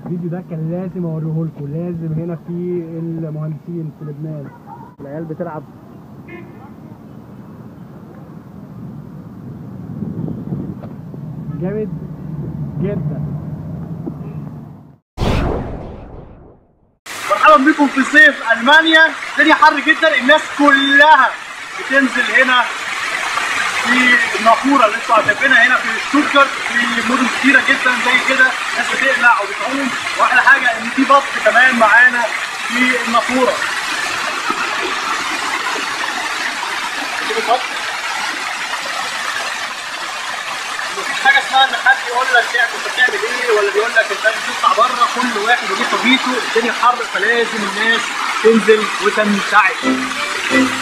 الفيديو ده كان لازم اوريه لكم لازم هنا في المهندسين في لبنان العيال بتلعب جامد جدا مرحبا بكم في صيف المانيا الدنيا حر جدا الناس كلها بتنزل هنا في النافوره اللي انتوا شايفينها هنا في شتوتجارت في مدن كتيره جدا زي كده ناس بتقلع وبتعوم واحلى حاجه ان في بط كمان معانا في النافوره شوفوا البط مفيش حاجه اسمها ان حد يقول لك تعمل انت بتعمل ايه ولا بيقول لك انت بتطلع بره كل واحد وليه طبيعته الدنيا حر فلازم الناس تنزل وتنتعش